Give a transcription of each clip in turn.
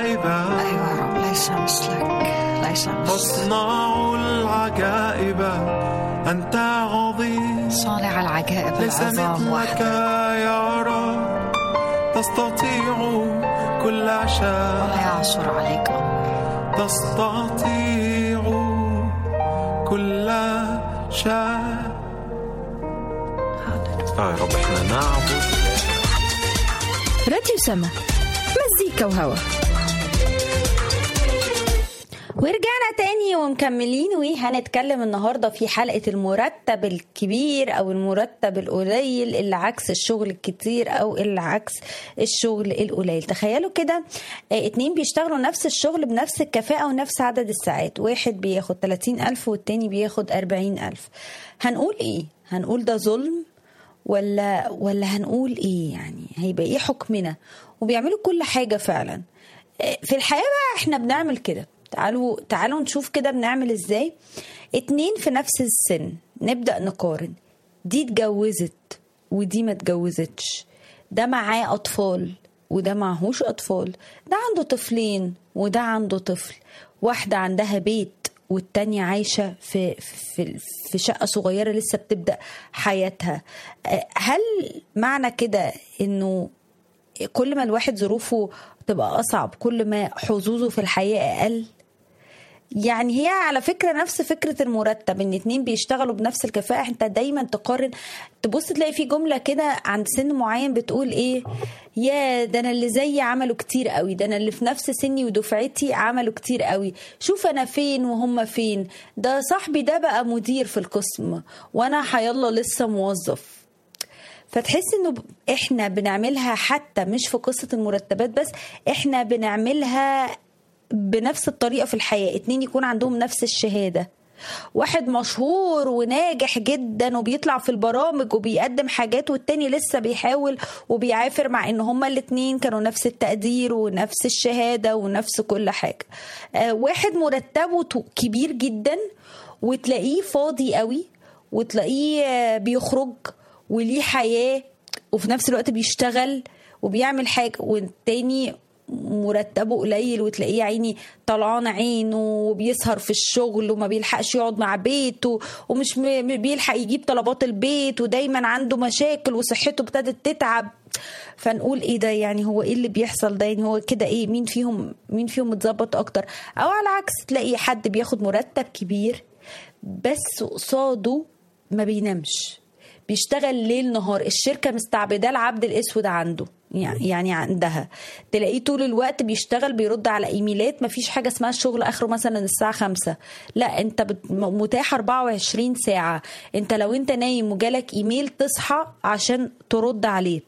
العجائب أيوة يا رب ليس مثلك ليس مثلك تصنع العجائب أنت عظيم صانع العجائب ليس العظام مثلك وحدك يا رب تستطيع كل ولا شيء يعصر عليك أمر تستطيع كل شيء آه يا رب احنا نعبد راديو سما مزيكا وهوا ورجعنا تاني ومكملين وهنتكلم النهاردة في حلقة المرتب الكبير أو المرتب القليل اللي عكس الشغل الكتير أو اللي عكس الشغل القليل تخيلوا كده آه، اتنين بيشتغلوا نفس الشغل بنفس الكفاءة ونفس عدد الساعات واحد بياخد 30 ألف والتاني بياخد 40 ألف هنقول إيه؟ هنقول ده ظلم ولا ولا هنقول ايه يعني هيبقى ايه حكمنا وبيعملوا كل حاجه فعلا آه، في الحياه بقى احنا بنعمل كده تعالوا تعالوا نشوف كده بنعمل ازاي اتنين في نفس السن نبدا نقارن دي اتجوزت ودي ما اتجوزتش ده معاه اطفال وده معهوش اطفال ده عنده طفلين وده عنده طفل واحده عندها بيت والتانية عايشة في في في شقة صغيرة لسه بتبدأ حياتها آه، هل معنى كده انه كل ما الواحد ظروفه تبقى أصعب كل ما حظوظه في الحياة أقل يعني هي على فكرة نفس فكرة المرتب ان اتنين بيشتغلوا بنفس الكفاءة انت دايما تقارن تبص تلاقي في جملة كده عند سن معين بتقول ايه يا ده انا اللي زيي عملوا كتير قوي ده انا اللي في نفس سني ودفعتي عملوا كتير قوي شوف انا فين وهم فين ده صاحبي ده بقى مدير في القسم وانا حيالله لسه موظف فتحس انه ب- احنا بنعملها حتى مش في قصة المرتبات بس احنا بنعملها بنفس الطريقة في الحياة اتنين يكون عندهم نفس الشهادة واحد مشهور وناجح جدا وبيطلع في البرامج وبيقدم حاجات والتاني لسه بيحاول وبيعافر مع ان هما الاتنين كانوا نفس التقدير ونفس الشهادة ونفس كل حاجة آه، واحد مرتبه تو- كبير جدا وتلاقيه فاضي قوي وتلاقيه آه، بيخرج وليه حياة وفي نفس الوقت بيشتغل وبيعمل حاجة والتاني مرتبه قليل وتلاقيه يا عيني طلعان عينه وبيسهر في الشغل وما بيلحقش يقعد مع بيته ومش م- بيلحق يجيب طلبات البيت ودايما عنده مشاكل وصحته ابتدت تتعب فنقول ايه ده يعني هو ايه اللي بيحصل ده يعني هو كده ايه مين فيهم مين فيهم متظبط اكتر او على العكس تلاقي حد بياخد مرتب كبير بس قصاده ما بينامش بيشتغل ليل نهار الشركة مستعبدة العبد الأسود عنده يعني يعني عندها تلاقيه طول الوقت بيشتغل بيرد على ايميلات مفيش حاجه اسمها الشغل اخره مثلا الساعه خمسة لا انت بت- م- متاح 24 ساعه انت لو انت نايم وجالك ايميل تصحى عشان ترد عليه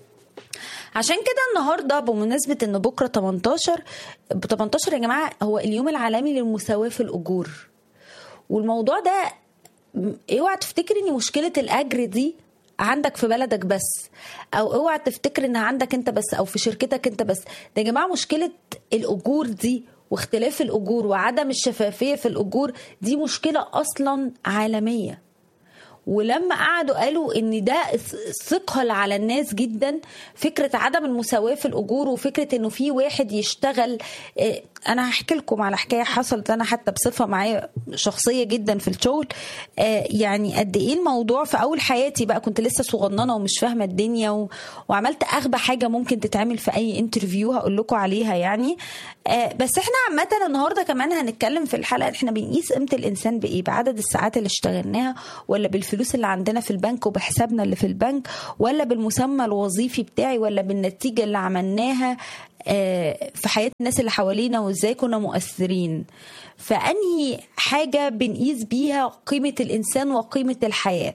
عشان كده النهارده بمناسبه ان بكره 18 ب 18 يا جماعه هو اليوم العالمي للمساواه في الاجور والموضوع ده م- اوعى تفتكر ان مشكله الاجر دي عندك في بلدك بس او اوعى تفتكر انها عندك انت بس او في شركتك انت بس ده يا جماعه مشكله الاجور دي واختلاف الاجور وعدم الشفافيه في الاجور دي مشكله اصلا عالميه ولما قعدوا قالوا ان ده ثقل على الناس جدا فكره عدم المساواه في الاجور وفكره انه في واحد يشتغل آه، انا هحكي لكم على حكايه حصلت انا حتى بصفه معايا شخصيه جدا في الشغل آه، يعني قد ايه الموضوع في اول حياتي بقى كنت لسه صغننه ومش فاهمه الدنيا و... وعملت اغبى حاجه ممكن تتعمل في اي انترفيو هقول لكم عليها يعني آه، بس احنا عامه النهارده كمان هنتكلم في الحلقه احنا بنقيس قيمه الانسان بايه بعدد الساعات اللي اشتغلناها ولا بالفلوس اللي عندنا في البنك وبحسابنا اللي في البنك ولا بالمسمى الوظيفي بتاعي ولا بالنتيجه اللي عملناها آه، في حياه الناس اللي حوالينا وازاي كنا مؤثرين فانهي حاجه بنقيس بيها قيمه الانسان وقيمه الحياه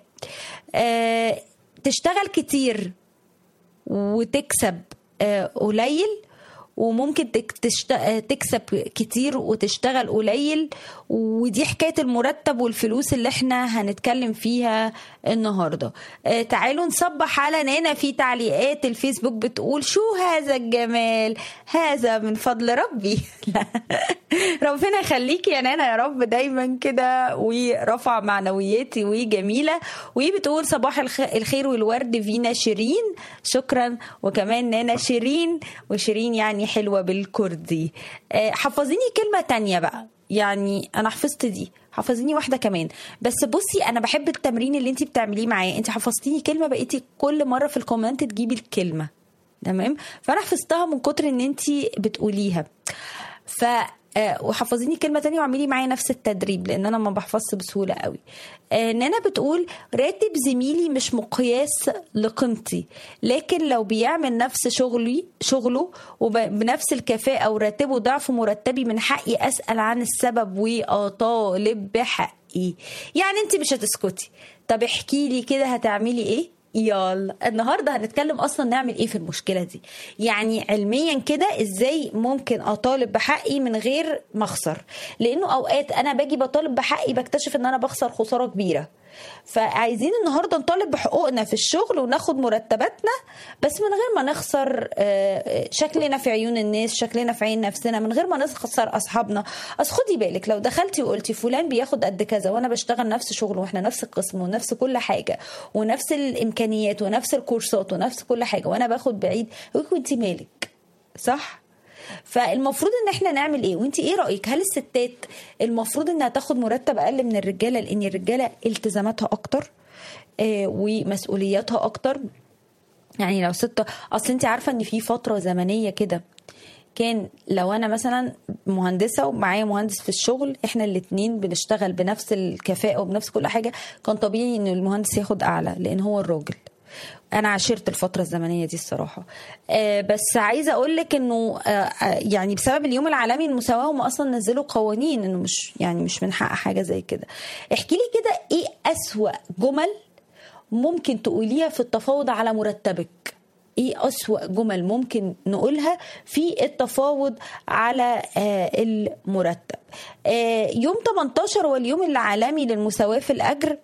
آه، تشتغل كتير وتكسب آه، قليل وممكن تك- تشت... آه، تكسب كتير وتشتغل قليل ودي حكاية المرتب والفلوس اللي احنا هنتكلم فيها النهاردة آه، تعالوا نصبح على نانا في تعليقات الفيسبوك بتقول شو هذا الجمال هذا من فضل ربي لا. ربنا يخليكي يا نانا يا رب دايما كده ورفع معنوياتي وجميله وبتقول صباح الخ- الخير والورد فينا شيرين شكرا وكمان نانا شيرين وشيرين يعني حلوه بالكردي آه، حفظيني كلمه تانية بقى يعني انا حفظت دي حفظيني واحده كمان بس بصي انا بحب التمرين اللي انت بتعمليه معايا انت حفظتيني كلمه بقيتي كل مره في الكومنت تجيبي الكلمه تمام فانا حفظتها من كتر ان انت بتقوليها ف آه، وحفظيني كلمه تانية واعملي معايا نفس التدريب لان انا ما بحفظش بسهوله قوي آه، نانا بتقول راتب زميلي مش مقياس لقيمتي لكن لو بيعمل نفس شغلي شغله وبنفس الكفاءه وراتبه ضعف مرتبي من حقي اسال عن السبب واطالب بحقي يعني انت مش هتسكتي طب احكي لي كده هتعملي ايه يلا النهارده هنتكلم اصلا نعمل ايه في المشكله دي يعني علميا كده ازاي ممكن اطالب بحقي من غير ما اخسر لانه اوقات انا باجي بطالب بحقي بكتشف ان انا بخسر خساره كبيره فعايزين النهارده نطالب بحقوقنا في الشغل وناخد مرتباتنا بس من غير ما نخسر آه، شكلنا في عيون الناس شكلنا في عين نفسنا من غير ما نخسر اصحابنا اصل خدي بالك لو دخلتي وقلتي فلان بياخد قد كذا وانا بشتغل نفس شغله واحنا نفس القسم ونفس كل حاجه ونفس الامكانيات ونفس الكورسات ونفس كل حاجه وانا باخد بعيد وانت مالك صح فالمفروض ان احنا نعمل ايه وانت ايه رايك هل الستات المفروض انها تاخد مرتب اقل من الرجاله لان الرجاله التزاماتها اكتر آه، ومسؤولياتها اكتر يعني لو ست اصل انت عارفه ان في فتره زمنيه كده كان لو انا مثلا مهندسه ومعايا مهندس في الشغل احنا الاتنين بنشتغل بنفس الكفاءه وبنفس كل حاجه كان طبيعي ان المهندس ياخد اعلى لان هو الراجل انا عاشرت الفتره الزمنيه دي الصراحه آه بس عايزه اقول لك انه آه آه، يعني بسبب اليوم العالمي للمساواه هم اصلا نزلوا قوانين انه مش يعني مش من حق حاجه زي كده احكي لي كده ايه اسوا جمل ممكن تقوليها في التفاوض على مرتبك ايه اسوأ جمل ممكن نقولها في التفاوض على آه، المرتب آه، يوم 18 هو اليوم العالمي للمساواة في الأجر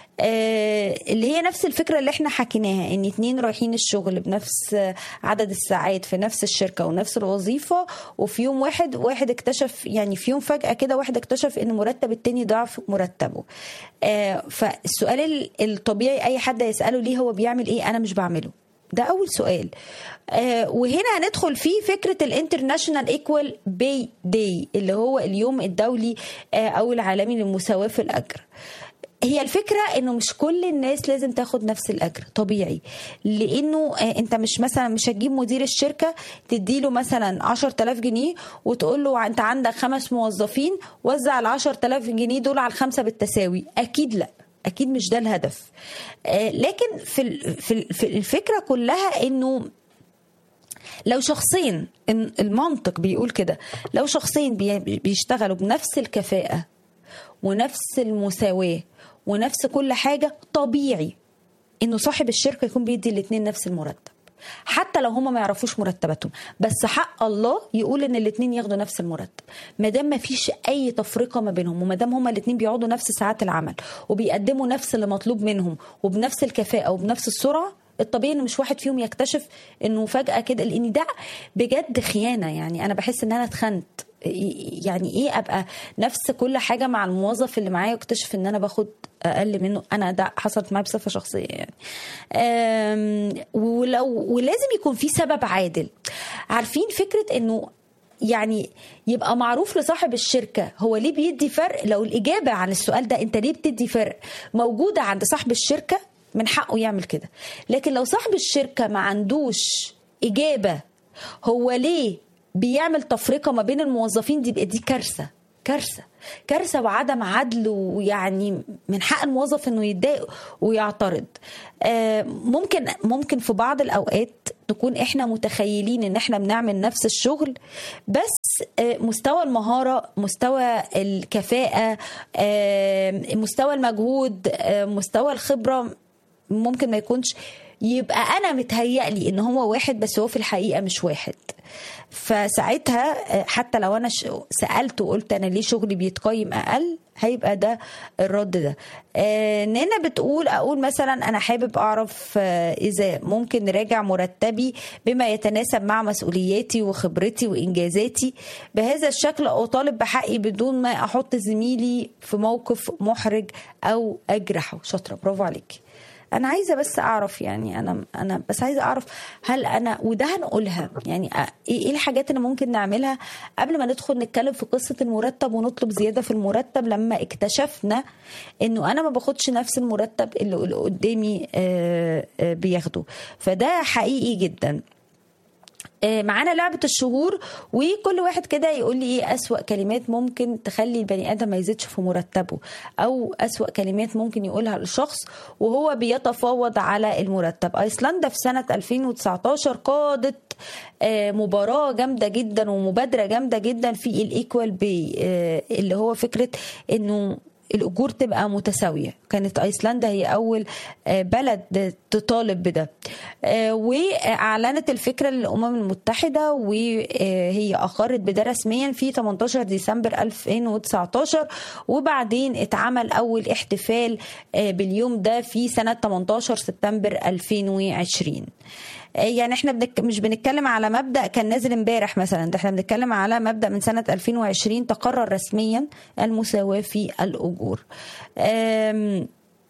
آه، اللي هي نفس الفكرة اللي احنا حكيناها ان اتنين رايحين الشغل بنفس آه، عدد الساعات في نفس الشركة ونفس الوظيفة وفي يوم واحد واحد اكتشف يعني في يوم فجأة كده واحد اكتشف ان مرتب التاني ضعف مرتبه آه، فالسؤال ال- الطبيعي اي حد يسأله ليه هو بيعمل ايه انا مش بعمله ده اول سؤال آه وهنا هندخل في فكره الانترناشونال ايكوال باي داي اللي هو اليوم الدولي آه او العالمي للمساواه في الاجر هي الفكرة انه مش كل الناس لازم تاخد نفس الاجر طبيعي لانه آه، انت مش مثلا مش هتجيب مدير الشركة تديله مثلا 10000 جنيه وتقول له انت عندك خمس موظفين وزع ال 10000 جنيه دول على الخمسة بالتساوي اكيد لا اكيد مش ده الهدف آه، لكن في ال- في ال- في الفكرة كلها انه لو شخصين إن المنطق بيقول كده لو شخصين بي- بيشتغلوا بنفس الكفاءة ونفس المساواة ونفس كل حاجة طبيعي انه صاحب الشركة يكون بيدي الاتنين نفس المرتب حتى لو هما ما يعرفوش مرتباتهم بس حق الله يقول ان الاتنين ياخدوا نفس المرتب ما دام ما فيش اي تفرقه ما بينهم وما دام هما الاتنين بيقعدوا نفس ساعات العمل وبيقدموا نفس اللي مطلوب منهم وبنفس الكفاءه وبنفس السرعه الطبيعي ان مش واحد فيهم يكتشف انه فجاه كده لان ده بجد خيانه يعني انا بحس ان انا اتخنت يعني ايه ابقى نفس كل حاجه مع الموظف اللي معايا واكتشف ان انا باخد اقل منه انا ده حصلت معايا بصفه شخصيه يعني أم، ولو ولازم يكون في سبب عادل عارفين فكره انه يعني يبقى معروف لصاحب الشركة هو ليه بيدي فرق لو الإجابة عن السؤال ده أنت ليه بتدي فرق موجودة عند صاحب الشركة من حقه يعمل كده لكن لو صاحب الشركة ما عندوش إجابة هو ليه بيعمل تفرقة ما بين الموظفين دي بقى دي كارثة كارثة كارثة وعدم عدل ويعني من حق الموظف انه يتضايق ويعترض آه، ممكن ممكن في بعض الاوقات نكون احنا متخيلين ان احنا بنعمل نفس الشغل بس آه، مستوى المهارة مستوى الكفاءة آه، مستوى المجهود آه، مستوى الخبرة ممكن ما يكونش يبقى انا متهيألي ان هو واحد بس هو في الحقيقه مش واحد فساعتها آه، حتى لو انا ش- سالت وقلت انا ليه شغلي بيتقيم اقل هيبقى ده الرد ده آه نانا بتقول اقول مثلا انا حابب اعرف آه اذا ممكن نراجع مرتبي بما يتناسب مع مسؤولياتي وخبرتي وانجازاتي بهذا الشكل اطالب بحقي بدون ما احط زميلي في موقف محرج او اجرحه شاطره برافو عليكي انا عايزه بس اعرف يعني انا انا بس عايزه اعرف هل انا وده هنقولها يعني أ- ايه إيه الحاجات اللي ممكن نعملها قبل ما ندخل نتكلم في قصه المرتب ونطلب زياده في المرتب لما اكتشفنا انه انا ما باخدش نفس المرتب اللي اللي قدامي آه، آه، بياخده فده حقيقي جدا آه، معانا لعبة الشهور وكل واحد كده يقول لي ايه أسوأ كلمات ممكن تخلي البني آدم ما يزيدش في مرتبه أو أسوأ كلمات ممكن يقولها للشخص وهو بيتفاوض على المرتب أيسلندا في سنة 2019 قادت آه، مباراة جامدة جدا ومبادرة جامدة جدا في الإيكوال بي اللي هو فكرة إنه الاجور تبقى متساويه كانت ايسلندا هي اول آه، بلد تطالب بده آه، واعلنت الفكره للامم المتحده وهي اقرت بده رسميا في 18 ديسمبر 2019 وبعدين اتعمل اول احتفال آه، باليوم ده في سنه 18 سبتمبر 2020 يعني احنا بنك... مش بنتكلم على مبدا كان نازل امبارح مثلا ده احنا بنتكلم على مبدا من سنه 2020 تقرر رسميا المساواه في الاجور أم...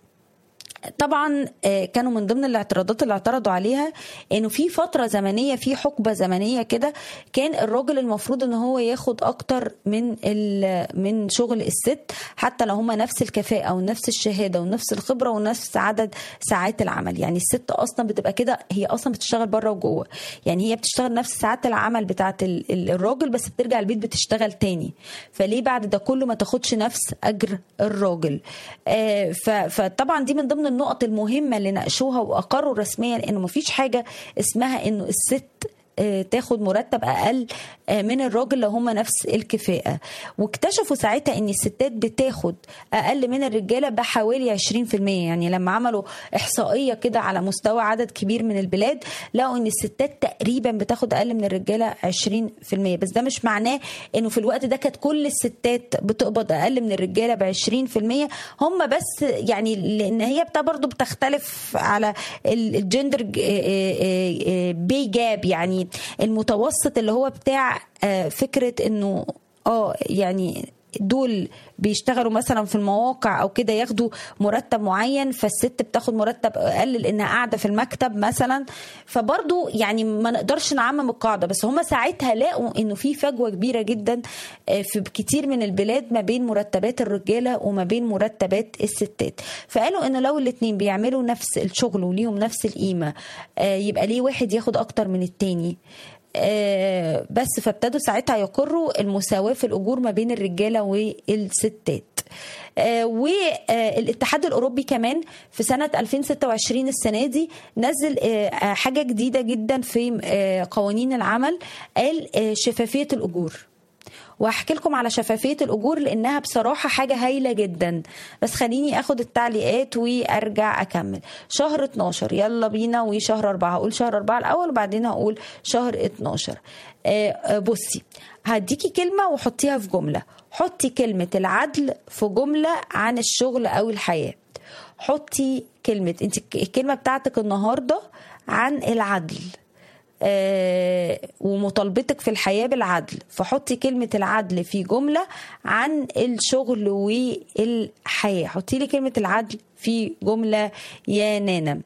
طبعا آه، كانوا من ضمن الاعتراضات اللي اعترضوا عليها انه في فتره زمنيه في حقبه زمنيه كده كان الراجل المفروض ان هو ياخد اكتر من ال- من شغل الست حتى لو هما نفس الكفاءه ونفس الشهاده ونفس الخبره ونفس عدد ساعات العمل يعني الست اصلا بتبقى كده هي اصلا بتشتغل بره وجوه يعني هي بتشتغل نفس ساعات العمل بتاعت ال- ال- الراجل بس بترجع البيت بتشتغل تاني فليه بعد ده كله ما تاخدش نفس اجر الراجل آه، ف- فطبعا دي من ضمن النقط المهمه اللي ناقشوها واقروا رسميا انه مفيش حاجه اسمها انه الست آه، تاخد مرتب اقل آه، من الراجل لو هم نفس الكفاءه واكتشفوا ساعتها ان الستات بتاخد اقل من الرجاله بحوالي 20% يعني لما عملوا احصائيه كده على مستوى عدد كبير من البلاد لقوا ان الستات تقريبا بتاخد اقل من الرجاله 20% بس ده مش معناه انه في الوقت ده كانت كل الستات بتقبض اقل من الرجاله ب 20% هم بس يعني لان هي بتاع برضه بتختلف على ال- الجندر ج- آه، آه، آه، بي جاب يعني المتوسط اللي هو بتاع آه، فكره انه اه يعني دول بيشتغلوا مثلا في المواقع او كده ياخدوا مرتب معين فالست بتاخد مرتب اقل لانها قاعده في المكتب مثلا فبرضو يعني ما نقدرش نعمم القاعده بس هم ساعتها لقوا انه في فجوه كبيره جدا آه، في كتير من البلاد ما بين مرتبات الرجاله وما بين مرتبات الستات فقالوا انه لو الاثنين بيعملوا نفس الشغل وليهم نفس القيمه آه، يبقى ليه واحد ياخد اكتر من التاني آه، بس فابتدوا ساعتها يقروا المساواة في الأجور ما بين الرجالة والستات آه، والاتحاد الأوروبي كمان في سنة 2026 السنة دي نزل آه، آه، حاجة جديدة جدا في آه، قوانين العمل قال آه، شفافية الأجور وهحكي لكم على شفافية الأجور لأنها بصراحة حاجة هايلة جدا بس خليني أخد التعليقات وأرجع أكمل شهر 12 يلا بينا وشهر 4 هقول شهر 4 الأول وبعدين هقول شهر 12 آه، آه، بصي هديكي كلمة وحطيها في جملة حطي كلمة العدل في جملة عن الشغل أو الحياة حطي كلمة انت الكلمة بتاعتك النهاردة عن العدل آه، ومطالبتك في الحياة بالعدل فحطي كلمة العدل في جملة عن الشغل والحياة حطي لي كلمة العدل في جملة يا نانا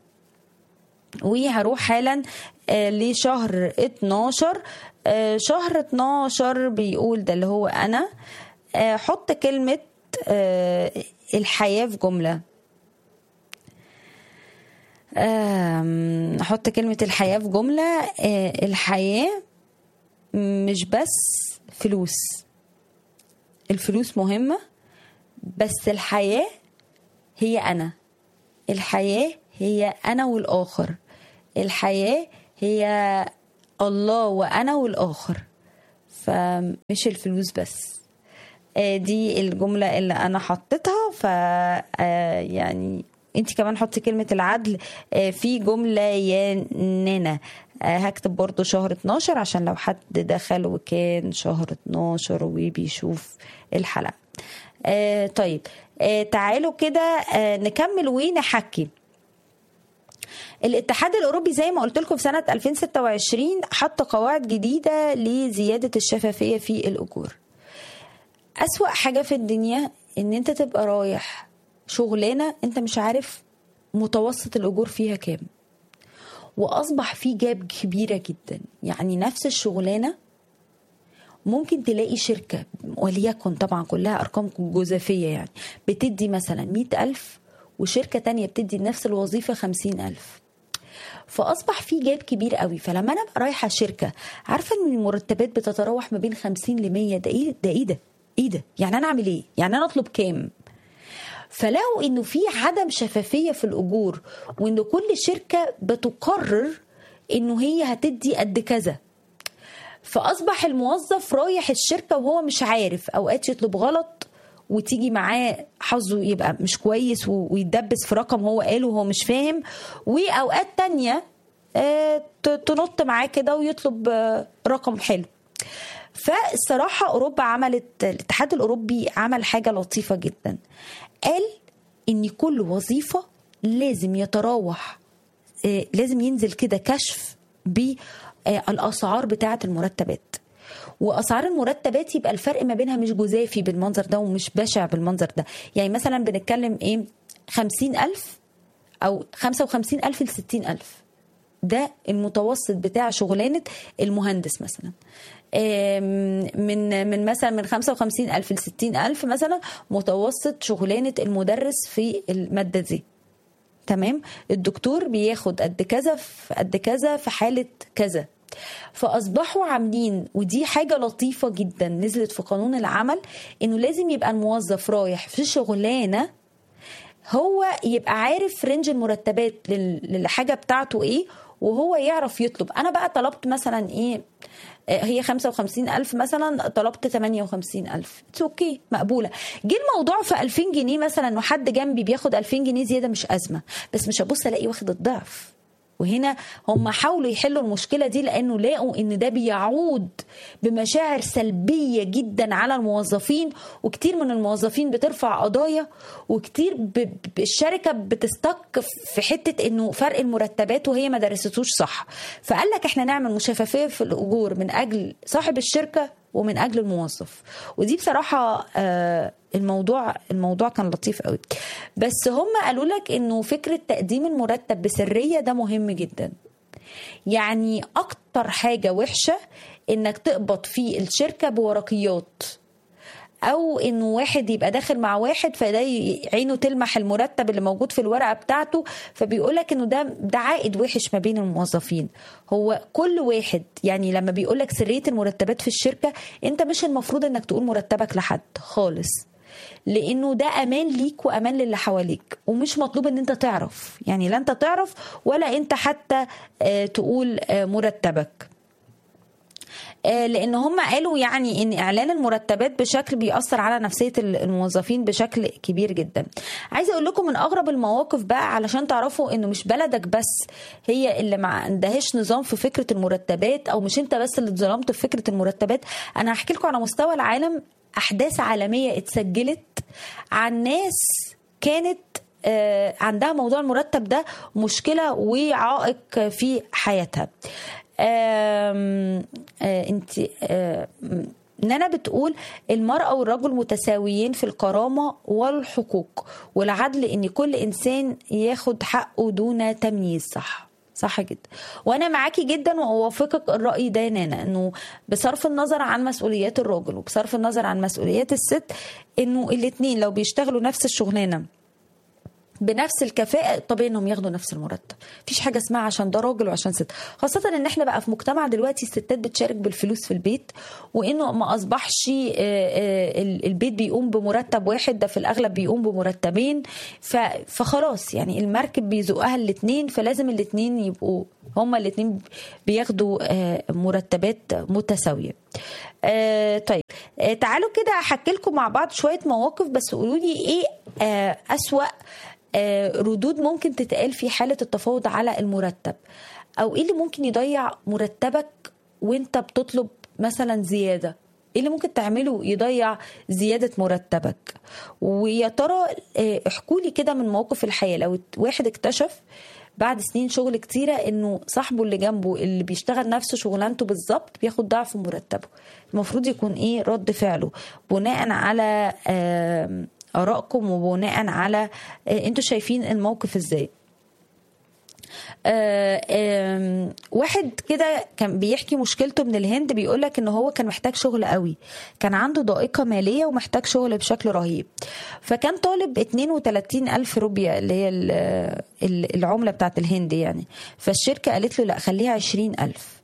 وهروح حالا آه، لشهر 12 آه، شهر 12 بيقول ده اللي هو أنا آه، حط كلمة آه، الحياة في جملة آم، احط كلمة الحياة في جملة آه، الحياة مش بس فلوس الفلوس مهمة بس الحياة هي أنا الحياة هي أنا والآخر الحياة هي الله وأنا والآخر فمش الفلوس بس آه، دي الجملة اللي أنا حطيتها ف آه، يعني انت كمان حطي كلمة العدل آه، في جملة يا نانا آه، هكتب برضو شهر 12 عشان لو حد دخل وكان شهر 12 وبيشوف الحلقة آه، طيب آه، تعالوا كده آه، نكمل ونحكي الاتحاد الاوروبي زي ما قلت لكم في سنه 2026 حط قواعد جديده لزياده الشفافيه في الاجور اسوا حاجه في الدنيا ان انت تبقى رايح شغلانه انت مش عارف متوسط الاجور فيها كام واصبح في جاب كبيره جدا يعني نفس الشغلانه ممكن تلاقي شركة وليكن طبعا كلها أرقام جزافية يعني بتدي مثلا مئة ألف وشركة تانية بتدي نفس الوظيفة خمسين ألف فأصبح في جاب كبير قوي فلما أنا أبقى رايحة شركة عارفة إن المرتبات بتتراوح ما بين خمسين لمية ده إيه ده إيه ده إيه ده يعني أنا أعمل إيه يعني أنا أطلب كام فلقوا انه في عدم شفافيه في الاجور وان كل شركه بتقرر انه هي هتدي قد كذا فاصبح الموظف رايح الشركه وهو مش عارف اوقات يطلب غلط وتيجي معاه حظه يبقى مش كويس و- ويتدبس في رقم هو قاله وهو مش فاهم واوقات تانية آه، ت- تنط معاه كده ويطلب آه، رقم حلو فالصراحة أوروبا عملت الاتحاد الأوروبي عمل حاجة لطيفة جدا قال إن كل وظيفة لازم يتراوح آه، لازم ينزل كده كشف بالأسعار بتاعة المرتبات واسعار المرتبات يبقى الفرق ما بينها مش جزافي بالمنظر ده ومش بشع بالمنظر ده يعني مثلا بنتكلم ايه خمسين ألف أو خمسة وخمسين ألف لستين ألف ده المتوسط بتاع شغلانة المهندس مثلا آم، من من مثلا من 55 ألف ل 60 ألف مثلا متوسط شغلانة المدرس في المادة دي تمام الدكتور بياخد قد كذا في قد كذا في حالة كذا فأصبحوا عاملين ودي حاجة لطيفة جدا نزلت في قانون العمل إنه لازم يبقى الموظف رايح في شغلانة هو يبقى عارف رينج المرتبات لل- للحاجة بتاعته إيه وهو يعرف يطلب أنا بقى طلبت مثلا إيه آه، هي 55 ألف مثلا طلبت 58 ألف اتس اوكي مقبولة جه الموضوع في 2000 جنيه مثلا وحد جنبي بياخد 2000 جنيه زيادة مش أزمة بس مش هبص ألاقي واخد الضعف وهنا هم حاولوا يحلوا المشكله دي لانه لقوا ان ده بيعود بمشاعر سلبيه جدا على الموظفين وكتير من الموظفين بترفع قضايا وكتير ب- ب- الشركه بتستك في حته انه فرق المرتبات وهي ما درستوش صح فقال لك احنا نعمل مشفافيه في الاجور من اجل صاحب الشركه ومن اجل الموظف ودي بصراحه آه، الموضوع الموضوع كان لطيف قوي بس هم قالوا لك انه فكره تقديم المرتب بسريه ده مهم جدا يعني اكتر حاجه وحشه انك تقبض في الشركه بورقيات او انه واحد يبقى داخل مع واحد فده ي- عينه تلمح المرتب اللي موجود في الورقه بتاعته فبيقول لك انه ده ده عائد وحش ما بين الموظفين هو كل واحد يعني لما بيقول لك سريه المرتبات في الشركه انت مش المفروض انك تقول مرتبك لحد خالص لانه ده امان ليك وامان للي حواليك ومش مطلوب ان انت تعرف يعني لا انت تعرف ولا انت حتى آه، تقول آه، مرتبك آه، لان هم قالوا يعني ان اعلان المرتبات بشكل بيأثر على نفسيه الموظفين بشكل كبير جدا عايزه اقول لكم من اغرب المواقف بقى علشان تعرفوا انه مش بلدك بس هي اللي ما عندهاش نظام في فكره المرتبات او مش انت بس اللي اتظلمت في فكره المرتبات انا هحكي لكم على مستوى العالم احداث عالميه اتسجلت عن ناس كانت آه، عندها موضوع المرتب ده مشكله وعائق في حياتها آم، آه، انت آه، نانا بتقول المرأة والرجل متساويين في الكرامة والحقوق والعدل ان كل انسان ياخد حقه دون تمييز صح صح جدا وانا معاكي جدا واوافقك الراي ده يا نانا انه بصرف النظر عن مسؤوليات الراجل وبصرف النظر عن مسؤوليات الست انه الاتنين لو بيشتغلوا نفس الشغلانه بنفس الكفاءة طبيعي انهم ياخدوا نفس المرتب مفيش حاجة اسمها عشان ده راجل وعشان ست خاصة ان احنا بقى في مجتمع دلوقتي الستات بتشارك بالفلوس في البيت وانه ما اصبحش آه، آه، ال- البيت بيقوم بمرتب واحد ده في الاغلب بيقوم بمرتبين ف- فخلاص يعني المركب بيزقها الاتنين فلازم الاتنين يبقوا هما الاتنين بياخدوا آه، مرتبات متساوية آه، طيب آه، تعالوا كده احكي لكم مع بعض شوية مواقف بس قولوا لي ايه آه، اسوأ آه، ردود ممكن تتقال في حالة التفاوض على المرتب أو إيه اللي ممكن يضيع مرتبك وأنت بتطلب مثلا زيادة ايه اللي ممكن تعمله يضيع زيادة مرتبك ويا ترى آه، احكوا لي كده من موقف الحياة لو واحد اكتشف بعد سنين شغل كتيرة انه صاحبه اللي جنبه اللي بيشتغل نفس شغلانته بالظبط بياخد ضعف مرتبه المفروض يكون ايه رد فعله بناء على آم، ارائكم وبناء على آه، انتوا شايفين الموقف ازاي آه، آم، واحد كده كان بيحكي مشكلته من الهند بيقول لك ان هو كان محتاج شغل قوي كان عنده ضائقة مالية ومحتاج شغل بشكل رهيب فكان طالب 32 ألف روبيا اللي هي ال- ال- العملة بتاعت الهند يعني فالشركة قالت له لا خليها 20 ألف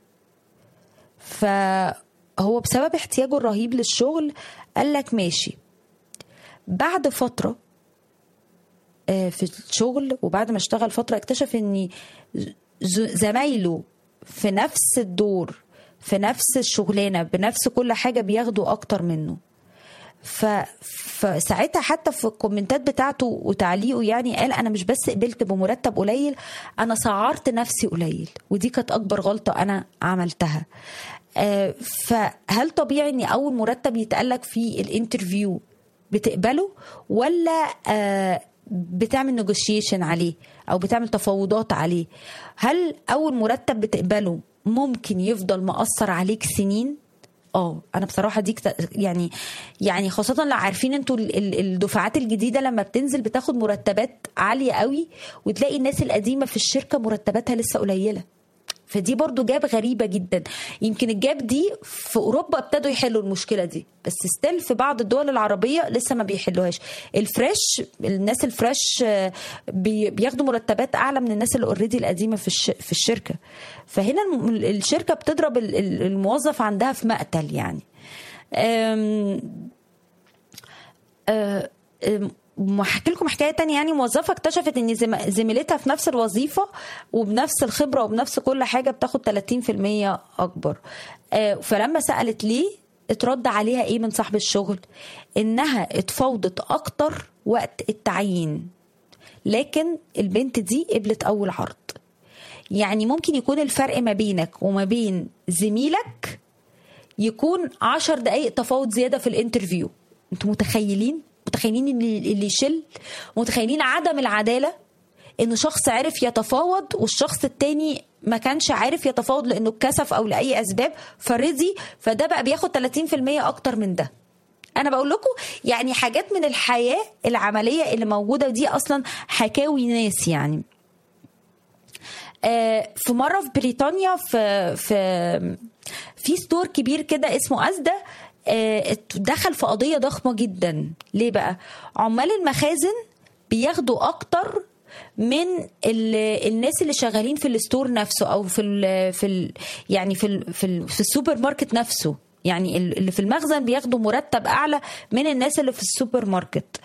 فهو بسبب احتياجه الرهيب للشغل قال لك ماشي بعد فترة آه، في الشغل وبعد ما اشتغل فترة اكتشف ان ز- زمايله في نفس الدور في نفس الشغلانة بنفس كل حاجة بياخدوا أكتر منه ف... فساعتها حتى في الكومنتات بتاعته وتعليقه يعني قال انا مش بس قبلت بمرتب قليل انا سعرت نفسي قليل ودي كانت اكبر غلطه انا عملتها آه، فهل طبيعي ان اول مرتب يتقالك في الانترفيو بتقبله ولا آه، بتعمل نيجوشيشن عليه او بتعمل تفاوضات عليه هل اول مرتب بتقبله ممكن يفضل مأثر عليك سنين اه انا بصراحه دي كت- يعني يعني خاصه لو عارفين انتوا ال- ال- الدفعات الجديده لما بتنزل بتاخد مرتبات عاليه قوي وتلاقي الناس القديمه في الشركه مرتباتها لسه قليله فدي برضو جاب غريبة جدا يمكن الجاب دي في أوروبا ابتدوا يحلوا المشكلة دي بس ستيل في بعض الدول العربية لسه ما بيحلوهاش الفريش الناس الفريش آه، بي- بياخدوا مرتبات أعلى من الناس اللي اوريدي القديمة في الش- في الشركة فهنا الم- الشركة بتضرب ال- ال- الموظف عندها في مقتل يعني أم آه، آم، وهحكي لكم حكايه تانية يعني موظفه اكتشفت ان زم- زميلتها في نفس الوظيفه وبنفس الخبره وبنفس كل حاجه بتاخد 30% اكبر آه، فلما سالت ليه اترد عليها ايه من صاحب الشغل انها اتفاوضت اكتر وقت التعيين لكن البنت دي قبلت اول عرض يعني ممكن يكون الفرق ما بينك وما بين زميلك يكون عشر دقايق تفاوض زيادة في الانترفيو انتوا متخيلين متخيلين ان اللي يشل متخيلين عدم العدالة انه شخص عرف يتفاوض والشخص التاني ما كانش عارف يتفاوض لانه اتكسف او لاي اسباب فرضي فده بقى بياخد 30% اكتر من ده انا بقول لكم يعني حاجات من الحياة العملية اللي موجودة ودي اصلا حكاوي ناس يعني آه، في مره في بريطانيا في في في ستور كبير كده اسمه ازدا آه، دخل في قضيه ضخمه جدا ليه بقى عمال المخازن بياخدوا اكتر من ال- الناس اللي شغالين في الستور نفسه او في ال في ال يعني في ال في, ال في السوبر ماركت نفسه يعني ال- اللي في المخزن بياخدوا مرتب اعلى من الناس اللي في السوبر ماركت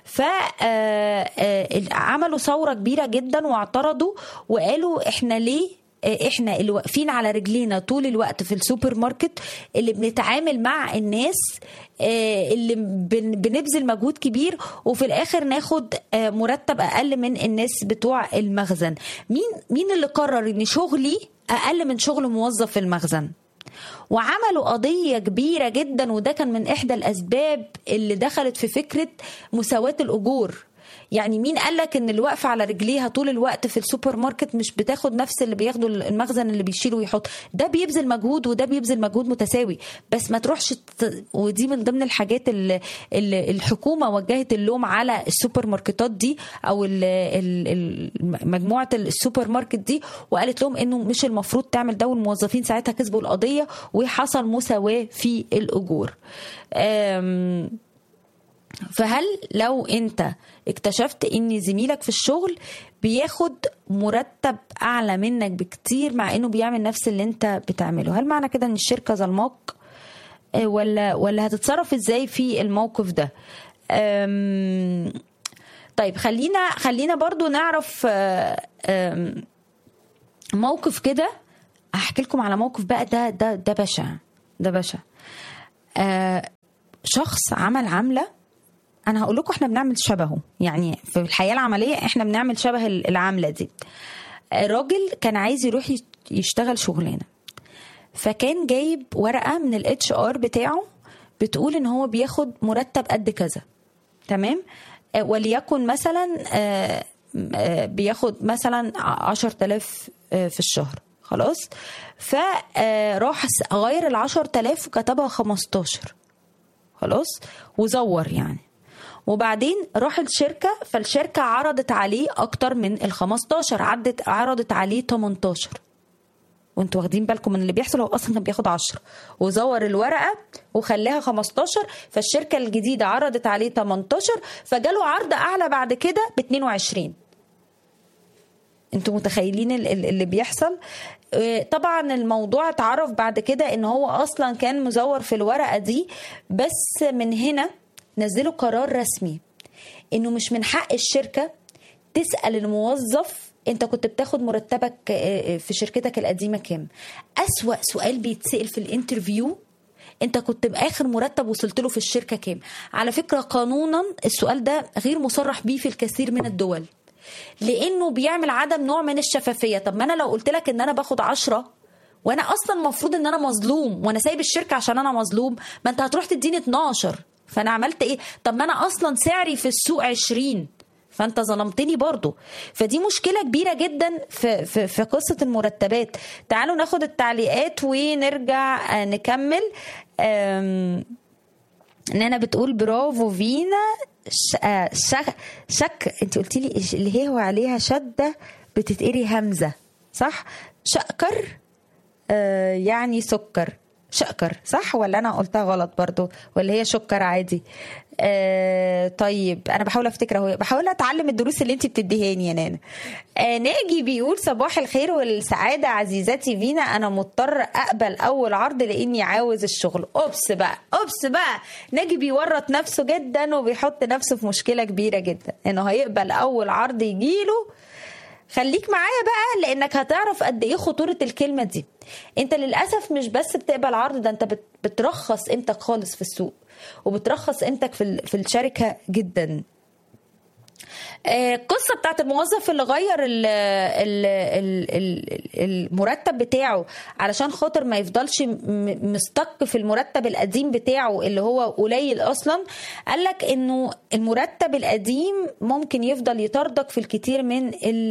فعملوا ثوره كبيره جدا واعترضوا وقالوا احنا ليه آه، احنا اللي واقفين على رجلينا طول الوقت في السوبر ماركت اللي بنتعامل مع الناس آه، اللي بن- بنبذل مجهود كبير وفي الاخر ناخد آه، مرتب اقل من الناس بتوع المخزن مين مين اللي قرر ان شغلي اقل من شغل موظف في المخزن وعملوا قضية كبيرة جدا وده كان من إحدى الأسباب اللي دخلت في فكرة مساواة الأجور يعني مين قال لك ان اللي واقفه على رجليها طول الوقت في السوبر ماركت مش بتاخد نفس اللي بياخده المخزن اللي بيشيل ويحط ده بيبذل مجهود وده بيبذل مجهود متساوي بس ما تروحش ت... ودي من ضمن الحاجات اللي, اللي الحكومه وجهت اللوم على السوبر ماركتات دي او ال... ال... ال... مجموعه السوبر ماركت دي وقالت لهم انه مش المفروض تعمل ده والموظفين ساعتها كسبوا القضيه وحصل مساواه في الاجور أم... فهل لو انت اكتشفت ان زميلك في الشغل بياخد مرتب اعلى منك بكتير مع انه بيعمل نفس اللي انت بتعمله هل معنى كده ان الشركه ظلماك آه، ولا ولا هتتصرف ازاي في الموقف ده أم، طيب خلينا خلينا برضو نعرف آه، آم، موقف كده هحكي لكم على موقف بقى ده ده ده بشع ده بشع آه، شخص عمل عمله انا هقول لكم احنا بنعمل شبهه يعني في الحياه العمليه احنا بنعمل شبه العامله دي راجل كان عايز يروح يشتغل شغلانه فكان جايب ورقه من الاتش ار بتاعه بتقول ان هو بياخد مرتب قد كذا تمام وليكن مثلا بياخد مثلا 10000 في الشهر خلاص فراح غير ال 10000 وكتبها 15 خلاص وزور يعني وبعدين راح الشركه فالشركه عرضت عليه اكتر من ال 15 عدت عرضت عليه 18 وانتوا واخدين بالكم من اللي بيحصل هو اصلا كان بياخد 10 وزور الورقه وخلاها 15 فالشركه الجديده عرضت عليه 18 فجاله عرض اعلى بعد كده ب 22 انتوا متخيلين اللي بيحصل طبعا الموضوع اتعرف بعد كده ان هو اصلا كان مزور في الورقه دي بس من هنا نزلوا قرار رسمي انه مش من حق الشركه تسال الموظف انت كنت بتاخد مرتبك في شركتك القديمه كام اسوا سؤال بيتسال في الانترفيو انت كنت باخر مرتب وصلت له في الشركه كام على فكره قانونا السؤال ده غير مصرح بيه في الكثير من الدول لانه بيعمل عدم نوع من الشفافيه طب ما انا لو قلت لك ان انا باخد عشرة وانا اصلا المفروض ان انا مظلوم وانا سايب الشركه عشان انا مظلوم ما انت هتروح تديني 12 فانا عملت ايه طب ما انا اصلا سعري في السوق 20 فانت ظلمتني برضو فدي مشكله كبيره جدا في, في, في قصه المرتبات تعالوا ناخد التعليقات ونرجع نكمل نانا بتقول برافو فينا شك, شك انت قلتي لي اللي هي هو عليها شده بتتقري همزه صح شكر آه يعني سكر شكر صح ولا انا قلتها غلط برضو ولا هي شكر عادي آه طيب انا بحاول افتكر اهو بحاول اتعلم الدروس اللي انت بتديهاني يا نانا آه ناجي بيقول صباح الخير والسعاده عزيزتي فينا انا مضطر اقبل اول عرض لاني عاوز الشغل اوبس بقى اوبس بقى ناجي بيورط نفسه جدا وبيحط نفسه في مشكله كبيره جدا انه هيقبل اول عرض يجيله خليك معايا بقى لانك هتعرف قد ايه خطوره الكلمه دي انت للاسف مش بس بتقبل عرض ده انت بترخص قيمتك خالص في السوق وبترخص قيمتك في في الشركه جدا القصة بتاعت الموظف اللي غير ال ال ال المرتب بتاعه علشان خاطر ما يفضلش مستق في المرتب القديم بتاعه اللي هو قليل اصلا قال لك انه المرتب القديم ممكن يفضل يطاردك في الكثير من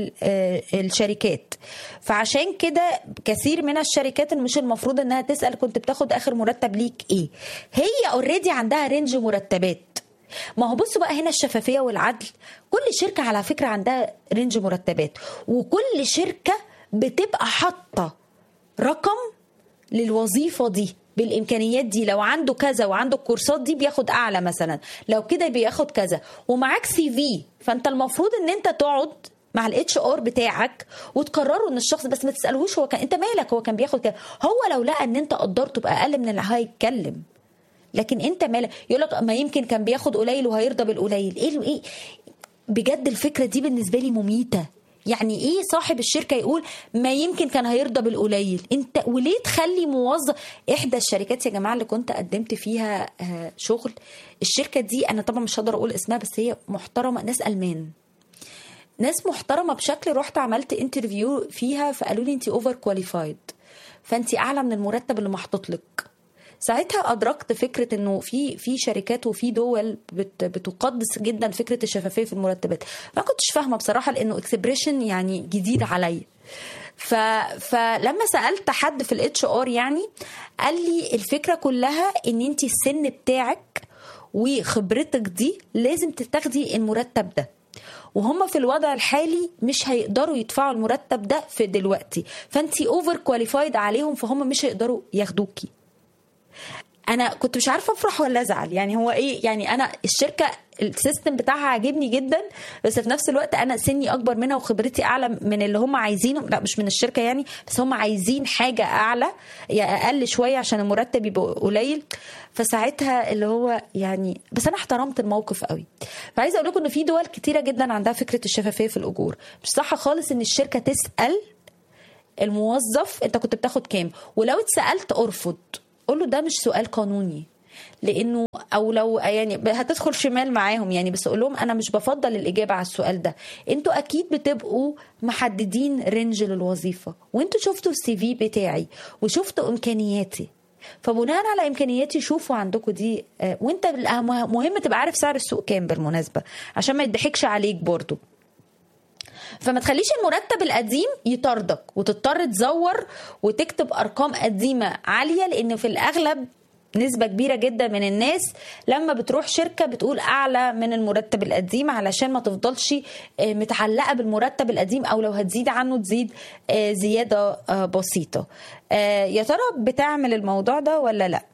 الشركات فعشان كده كثير من الشركات مش المفروض انها تسال كنت بتاخد اخر مرتب ليك ايه هي اوريدي عندها رينج مرتبات ما هو بصوا بقى هنا الشفافيه والعدل كل شركه على فكره عندها رينج مرتبات وكل شركه بتبقى حاطه رقم للوظيفه دي بالامكانيات دي لو عنده كذا وعنده الكورسات دي بياخد اعلى مثلا لو كده بياخد كذا ومعاك سي في فانت المفروض ان انت تقعد مع الاتش ار بتاعك وتقرروا ان الشخص بس ما تسالهوش هو كان انت مالك هو كان بياخد كده هو لو لقى ان انت قدرته باقل من اللي هيتكلم لكن انت مالك يقول لك ما يمكن كان بياخد قليل وهيرضى بالقليل ايه ايه بجد الفكره دي بالنسبه لي مميته يعني ايه صاحب الشركه يقول ما يمكن كان هيرضى بالقليل انت وليه تخلي موظف احدى الشركات يا جماعه اللي كنت قدمت فيها شغل الشركه دي انا طبعا مش هقدر اقول اسمها بس هي محترمه ناس المان ناس محترمه بشكل رحت عملت انترفيو فيها فقالوا لي انت اوفر كواليفايد فانت اعلى من المرتب اللي محطوط لك ساعتها ادركت فكره انه في في شركات وفي دول بت بتقدس جدا فكره الشفافيه في المرتبات ما كنتش فاهمه بصراحه لانه اكسبريشن يعني جديد عليا ف... فلما سالت حد في الاتش ار يعني قال لي الفكره كلها ان انت السن بتاعك وخبرتك دي لازم تتاخدي المرتب ده وهم في الوضع الحالي مش هيقدروا يدفعوا المرتب ده في دلوقتي فانت اوفر كواليفايد عليهم فهم مش هيقدروا ياخدوكي انا كنت مش عارفه افرح ولا ازعل يعني هو ايه يعني انا الشركه السيستم بتاعها عاجبني جدا بس في نفس الوقت انا سني اكبر منها وخبرتي اعلى من اللي هم عايزينه لا مش من الشركه يعني بس هم عايزين حاجه اعلى يعني اقل شويه عشان المرتب يبقى قليل فساعتها اللي هو يعني بس انا احترمت الموقف قوي فعايزه اقول لكم ان في دول كتيره جدا عندها فكره الشفافيه في الاجور مش صح خالص ان الشركه تسال الموظف انت كنت بتاخد كام ولو اتسالت ارفض قول له ده مش سؤال قانوني لانه او لو يعني هتدخل شمال معاهم يعني بس اقول لهم انا مش بفضل الاجابه على السؤال ده انتوا اكيد بتبقوا محددين رينج للوظيفه وانتوا شفتوا السي في بتاعي وشفتوا امكانياتي فبناء على امكانياتي شوفوا عندكم دي آه، وانت بالأهم- مهم تبقى عارف سعر السوق كام بالمناسبه عشان ما يضحكش عليك برضو فما تخليش المرتب القديم يطاردك وتضطر تزور وتكتب ارقام قديمه عاليه لان في الاغلب نسبة كبيرة جدا من الناس لما بتروح شركة بتقول أعلى من المرتب القديم علشان ما تفضلش آه، متعلقة بالمرتب القديم أو لو هتزيد عنه تزيد آه، زيادة آه، بسيطة آه، يا ترى بتعمل الموضوع ده ولا لأ؟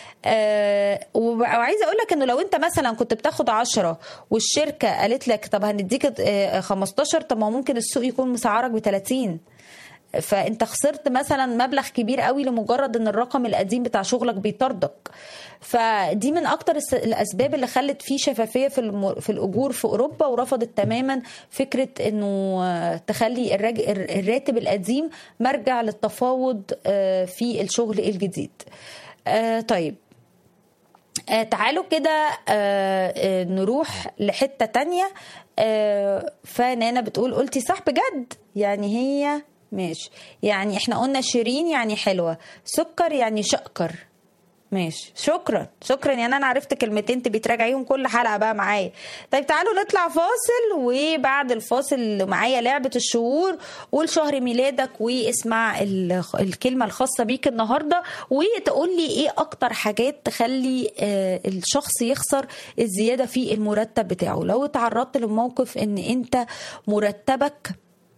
آه وب- وعايزه اقول لك انه لو انت مثلا كنت بتاخد 10 والشركه قالت لك طب هنديك آه 15 طب ما هو ممكن السوق يكون مسعرك ب 30 فانت خسرت مثلا مبلغ كبير قوي لمجرد ان الرقم القديم بتاع شغلك بيطاردك فدي من اكتر الس- الاسباب اللي خلت في شفافيه في الم- في الاجور في اوروبا ورفضت تماما فكره انه آه، تخلي الراج- الر- الراتب القديم مرجع للتفاوض آه، في الشغل الجديد آه، طيب آه تعالوا كده آه آه نروح لحتة تانية آه فنانا بتقول قلتي صح بجد يعني هي ماشي يعني احنا قلنا شيرين يعني حلوة سكر يعني شقكر ماشي شكرا شكرا يعني انا عرفت كلمتين تبي تراجعيهم كل حلقه بقى معايا طيب تعالوا نطلع فاصل وبعد الفاصل معايا لعبه الشهور قول شهر ميلادك واسمع ال- الكلمه الخاصه بيك النهارده وتقول لي ايه اكتر حاجات تخلي آه، الشخص يخسر الزياده في المرتب بتاعه لو اتعرضت لموقف ان انت مرتبك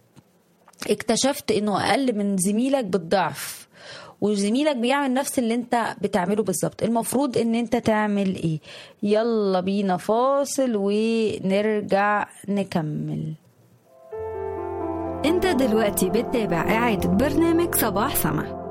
اكتشفت انه اقل من زميلك بالضعف وزميلك بيعمل نفس اللي انت بتعمله بالظبط المفروض ان انت تعمل ايه يلا بينا فاصل ونرجع نكمل انت دلوقتي بتتابع إعادة برنامج صباح سما